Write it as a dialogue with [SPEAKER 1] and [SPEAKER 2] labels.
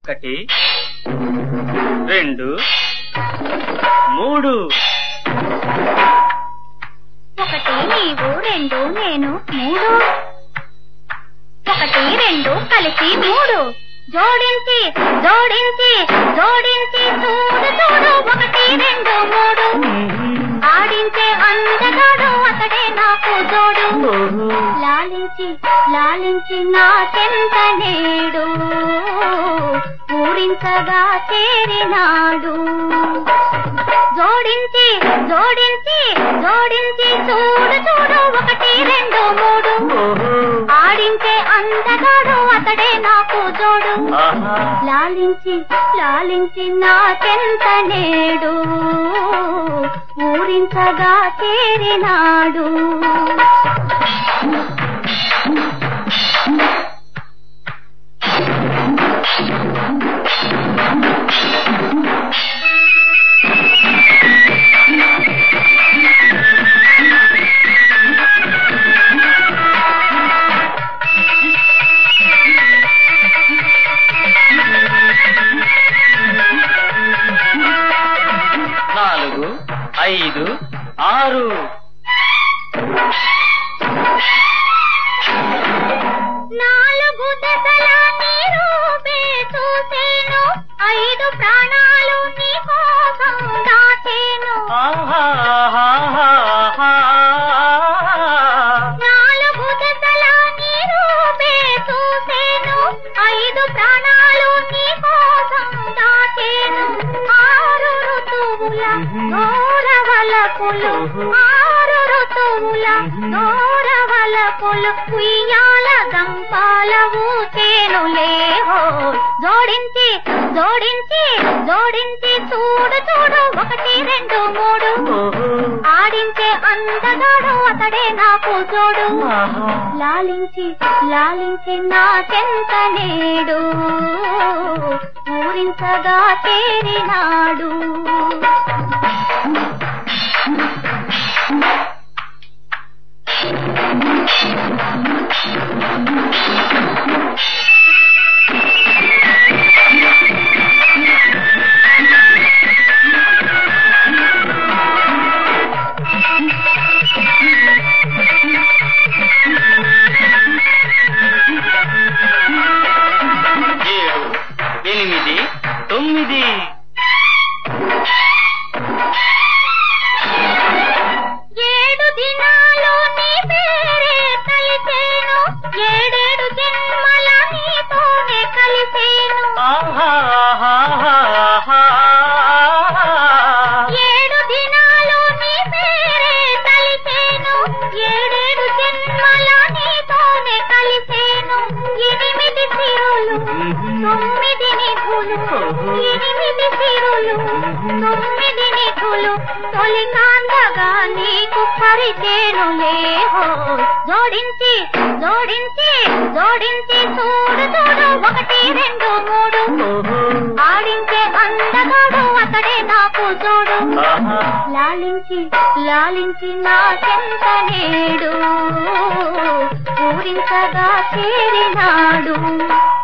[SPEAKER 1] ఒకటి రెండు మూడు
[SPEAKER 2] ఒకటి నీవు రెండు నేను మూడు ఒకటి రెండు కలిసి మూడు జోడించి జోడించి జోడించి చూడు చూడు ఒకటి రెండు మూడు ఆడించే అందగాడు అతడే నాకు జోడు లాలించి లాలించి నా చెంత నేడు ఊరించగా చేరినాడు జోడించి జోడించి జోడించి చూడు చూడు ఒకటి రెండు మూడు ఆడించే అందగాడు అతడే నాకు జోడు
[SPEAKER 1] ఆహా
[SPEAKER 2] లాలించి లాలించి నా చెంత నేడు ఊరించగా చేరినాడు
[SPEAKER 1] నాలుగు ఐదు ఆరు
[SPEAKER 2] నాలుగు దశల నీరు చూసేను ఐదు ప్రాణాలు నీ కోసం దాచేను
[SPEAKER 1] ఆహా ఆహా
[SPEAKER 2] నాలుగు దశల నీరు చూసేను ఐదు ప్రాణాలు నీ కోసం దాచేను ఆరు ఋతువుల గౌరవలకులు ఆరు ఋతువుల గౌరవలకులు ఉయ్యాల గంపాల ఊచేనులే హో జోడించి జోడించి జోడించి చూడు చూడు ఒకటి రెండు మూడు ఆడించే అందగాడు అతడే నాకు జోడు లాలించి లాలించి నా చెంత నేడు ఊరించగా చేరినాడు
[SPEAKER 1] ఏడు ఎనిమిది తొమ్మిది
[SPEAKER 2] ఏడు దినాలు నీ పేరే తలిచేను ఏడేడు జన్మల నీతోనే కలిసేను
[SPEAKER 1] ఆహా ఆహా
[SPEAKER 2] ఏడు దినాలు నీ పేరే తలిచేను ఏడేడు జన్మల నీతోనే కలిసేను ఎనిమిది సిరులు తొమ్మిది నిధులు ఎనిమిది సిరులు తొమ్మిది నిధులు తొలి కాంతగా నీకు పరిచేనులే హో జోడించి జోడించి జోడించి చూడు చూడు ఒకటి రెండు మూడు ఆడించే అందగాడు అతడే నాకు చూడు
[SPEAKER 1] ఆహా
[SPEAKER 2] లాలించి లాలించి నా చెంత నేడు ఊరించగా చేరినాడు